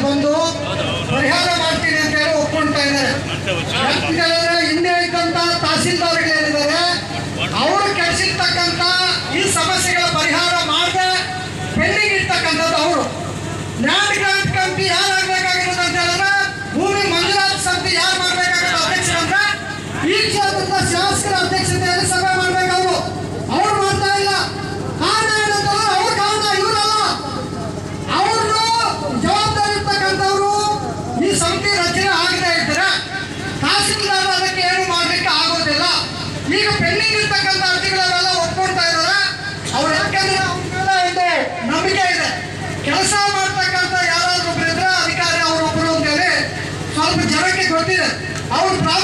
ಬಂದು ಪರಿಹಾರ ಮಾಡ್ತೀನಿ ಅಂತ ಹೇಳಿ ಒಪ್ಕೊಳ್ತಾ ಇದ್ದಾರೆ ಯಾಕಂದ್ರೆ ಹಿಂದೆ ಇದ್ದಂತ ತಹಸೀಲ್ದಾರ್ಗಳು ಏನಿದ್ದಾರೆ ಅವರು ಕೆಡಿಸಿರ್ತಕ್ಕಂಥ ಈ ಸಮಸ್ಯೆಗಳ ಪರಿಹಾರ ಮಾಡದೆ ಪೆಂಡಿಂಗ್ ಇರ್ತಕ್ಕಂಥದ್ದು ಅವರು ಲ್ಯಾಂಡ್ ಗ್ರಾಂಟ್ ಕಂಪನಿ ಯಾರಾಗಬೇಕಾಗಿರೋದು ಅಂತ ಹೇಳಿದ್ರೆ ಭೂಮಿ ಮಂಜೂರಾತಿ ಸಮಿತಿ ಯಾರು ಮಾಡಬೇಕಾಗಿರೋ ಅಧ್ಯಕ್ಷರು ಅಂದ್ರೆ ಈ ಕ್ಷೇತ್ರದ ಶಾಸಕರ ಅಧ್ಯಕ್ಷತೆಯಲ್ಲಿ ಸಭೆ ಮಾಡ್ಬೇಕು ಅವರು ಅವ್ರು ಮಾಡ್ತಾ ಇಲ್ಲ ಕಾರಣ ಏನಂತಂದ್ರೆ ಅವ್ರ ಕಾರಣ ಇವರಲ್ಲ ಅವರು ಜವಾಬ್ದಾರಿ ಇರ್ತಕ್ಕಂಥವ್ರು ಈ ಸಮಿತಿ ರಚನೆ ಆಗದೆ ಇದ್ರೆ ತಹಸೀಲ್ದಾರ್ ಅದಕ್ಕೆ ಏನು ಮಾಡ್ಲಿಕ್ಕೆ ಆಗೋದಿಲ್ಲ ಈಗ ಪೆಂಡಿಂಗ್ ಇರ್ತಕ್ಕಂಥ ಅರ್ಜಿಗಳೆಲ್ಲ ಒಪ್ಕೊಳ್ತಾ ಇದ್ದಾರೆ ಅವ್ರು ಯಾಕಂದ್ರೆ ಅವ್ರ ಮೇಲೆ ಒಂದು ನಂಬಿಕೆ ಇದೆ ಕೆಲಸ ಮಾಡ್ತಕ್ಕಂಥ ಯಾರಾದ್ರೂ ಒಬ್ರು ಇದ್ರೆ ಅಧಿಕಾರಿ ಅವರೊಬ್ಬರು ಅಂತೇಳಿ ಸ್ವಲ್ಪ ಜನಕ್ಕೆ ಗೊತ್ತಿದೆ ಅವ್ರು ಪ್ರಾಮಾಣಿಕ